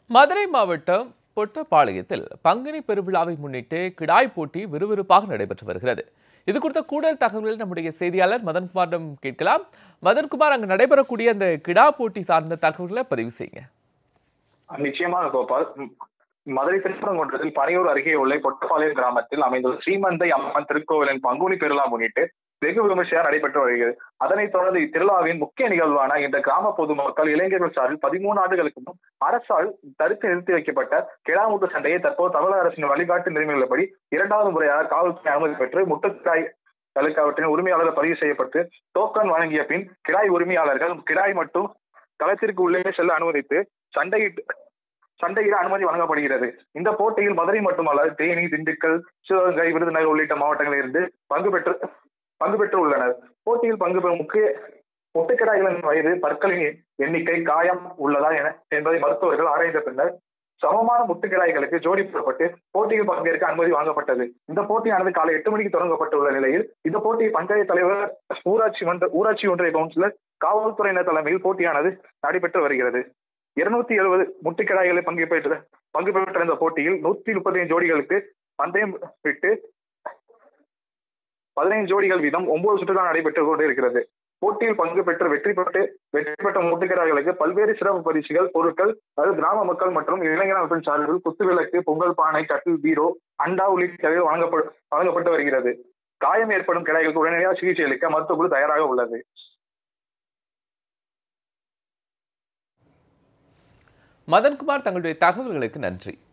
மதுரை மாவட்டம் பொட்டப்பாளையத்தில் பங்குனி பெருவிழாவை முன்னிட்டு கிடாய் போட்டி விறுவிறுப்பாக நடைபெற்று வருகிறது இது குறித்த கூடுதல் தகவல்களை நம்முடைய செய்தியாளர் மதன்குமாரிடம் கேட்கலாம் மதன்குமார் அங்கு நடைபெறக்கூடிய அந்த கிடா போட்டி சார்ந்த தகவல்களை பதிவு செய்யுங்க நிச்சயமாக கோபால் ம், மதுரை திருப்பரங்குன்றத்தில் பனையூர் அருகே உள்ள பொட்டப்பாளையம் கிராமத்தில் அமைந்துள்ள ஸ்ரீமந்தை அம்மன் திருக்கோவிலின் பங்குனி பெருவிழா முன்னிட்டு வெகு விமர்சையாக நடைபெற்று வருகிறது அதனைத் தொடர்ந்து இத்திருவிழாவின் முக்கிய நிகழ்வான இந்த கிராம பொதுமக்கள் இளைஞர்கள் சார்பில் பதிமூணு ஆண்டுகளுக்கு முன் அரசால் தடுத்து நிறுத்தி வைக்கப்பட்ட கிடாமுட்டு சண்டையை தற்போது தமிழக அரசின் வழிகாட்டு நெறிமுறைப்படி இரண்டாவது முறையாக காவல்துறை அனுமதி பெற்று முட்டுக்காய் அவற்றின் உரிமையாளர்கள் பதிவு செய்யப்பட்டு டோக்கன் வழங்கிய பின் கிடாய் உரிமையாளர்கள் கிடாய் மட்டும் களத்திற்கு உள்ளே செல்ல அனுமதித்து சண்டையிட்டு சண்டையிட அனுமதி வழங்கப்படுகிறது இந்த போட்டியில் மதுரை மட்டுமல்ல தேனி திண்டுக்கல் சிவகங்கை விருதுநகர் உள்ளிட்ட மாவட்டங்களில் இருந்து பங்கு பெற்று பங்கு பெற்று உள்ளனர் போட்டியில் பங்கு பெறும் முக்கிய ஒட்டுக்கிடாய்களின் வயது பற்களின் எண்ணிக்கை காயம் உள்ளதா என என்பதை மருத்துவர்கள் ஆராய்ந்த பின்னர் சமமான முட்டுக்கிடாய்களுக்கு ஜோடி போடப்பட்டு போட்டியில் பங்கேற்க அனுமதி வழங்கப்பட்டது இந்த போட்டியானது காலை எட்டு மணிக்கு தொடங்கப்பட்டுள்ள நிலையில் இந்த போட்டியை பஞ்சாயத்து தலைவர் ஊராட்சி மன்ற ஊராட்சி ஒன்றிய கவுன்சிலர் காவல்துறையினர் தலைமையில் போட்டியானது நடைபெற்று வருகிறது இருநூத்தி எழுபது முட்டுக்கிடாய்களை பங்கு பெற்ற பங்கு பெற்ற இந்த போட்டியில் நூத்தி முப்பத்தைந்து ஜோடிகளுக்கு பந்தயம் விட்டு பதினைந்து ஜோடிகள் வீதம் ஒன்பது சுற்றுகள் நடைபெற்றுக் கொண்டு இருக்கிறது போட்டியில் பங்கு பெற்று வெற்றி பெற்று வெற்றி பெற்ற முட்டுக்கிடாய்களுக்கு பல்வேறு சிறப்பு பரிசுகள் பொருட்கள் அதாவது கிராம மக்கள் மற்றும் இளைஞர் அமைப்பின் சார்பில் குத்துவிளக்கு பொங்கல் பானை கட்டில் பீரோ அண்டா உள்ளிட்டவை வழங்கப்ப வழங்கப்பட்டு வருகிறது காயம் ஏற்படும் கிடாய்களுக்கு உடனடியாக சிகிச்சை அளிக்க மருத்துவ குழு தயாராக உள்ளது மதன்குமார் தங்களுடைய தகவல்களுக்கு நன்றி